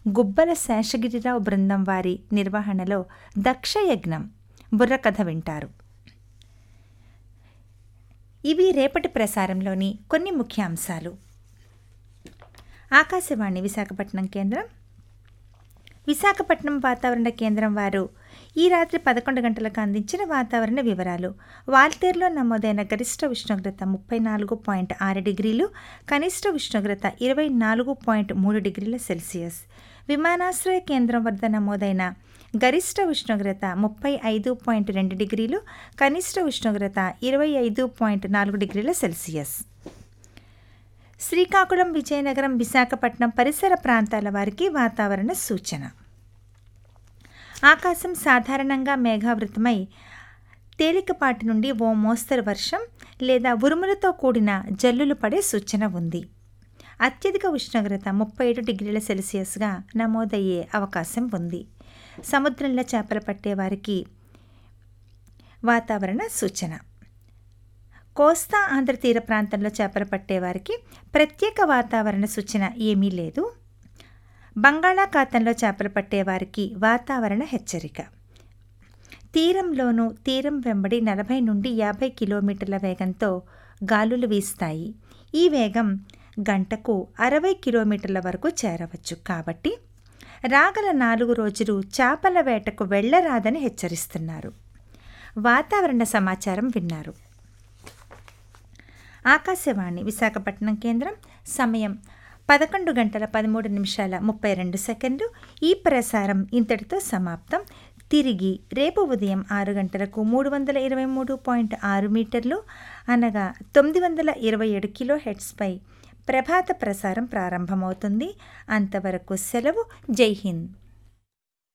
గుబ్బల శేషగిరిరావు బృందం వారి నిర్వహణలో దక్షయజ్ఞం బుర్రకథ వింటారు ఇవి రేపటి ప్రసారంలోని కొన్ని ముఖ్యాంశాలు ఆకాశవాణి విశాఖపట్నం కేంద్రం విశాఖపట్నం వాతావరణ కేంద్రం వారు ఈ రాత్రి పదకొండు గంటలకు అందించిన వాతావరణ వివరాలు వాల్తేరులో నమోదైన గరిష్ట ఉష్ణోగ్రత ముప్పై నాలుగు పాయింట్ ఆరు డిగ్రీలు కనిష్ట ఉష్ణోగ్రత ఇరవై నాలుగు పాయింట్ మూడు డిగ్రీల సెల్సియస్ విమానాశ్రయ కేంద్రం వద్ద నమోదైన గరిష్ట ఉష్ణోగ్రత ముప్పై ఐదు పాయింట్ రెండు డిగ్రీలు కనిష్ట ఉష్ణోగ్రత ఇరవై ఐదు పాయింట్ నాలుగు డిగ్రీల సెల్సియస్ శ్రీకాకుళం విజయనగరం విశాఖపట్నం పరిసర ప్రాంతాల వారికి వాతావరణ సూచన ఆకాశం సాధారణంగా మేఘావృతమై తేలికపాటి నుండి ఓ మోస్తరు వర్షం లేదా ఉరుములతో కూడిన జల్లులు పడే సూచన ఉంది అత్యధిక ఉష్ణోగ్రత ముప్పై ఏడు డిగ్రీల సెల్సియస్గా నమోదయ్యే అవకాశం ఉంది సముద్రంలో చేపలు పట్టే వారికి వాతావరణ సూచన కోస్తా ఆంధ్ర తీర ప్రాంతంలో చేపలు పట్టేవారికి ప్రత్యేక వాతావరణ సూచన ఏమీ లేదు బంగాళాఖాతంలో చేపలు పట్టేవారికి వాతావరణ హెచ్చరిక తీరంలోనూ తీరం వెంబడి నలభై నుండి యాభై కిలోమీటర్ల వేగంతో గాలులు వీస్తాయి ఈ వేగం గంటకు అరవై కిలోమీటర్ల వరకు చేరవచ్చు కాబట్టి రాగల నాలుగు రోజులు చేపల వేటకు వెళ్ళరాదని హెచ్చరిస్తున్నారు వాతావరణ సమాచారం విన్నారు ఆకాశవాణి విశాఖపట్నం కేంద్రం సమయం పదకొండు గంటల పదమూడు నిమిషాల ముప్పై రెండు సెకండ్లు ఈ ప్రసారం ఇంతటితో సమాప్తం తిరిగి రేపు ఉదయం ఆరు గంటలకు మూడు వందల ఇరవై మూడు పాయింట్ ఆరు మీటర్లు అనగా తొమ్మిది వందల ఇరవై ఏడు కిలో హెడ్స్పై ప్రభాత ప్రసారం ప్రారంభమవుతుంది అంతవరకు సెలవు జై హింద్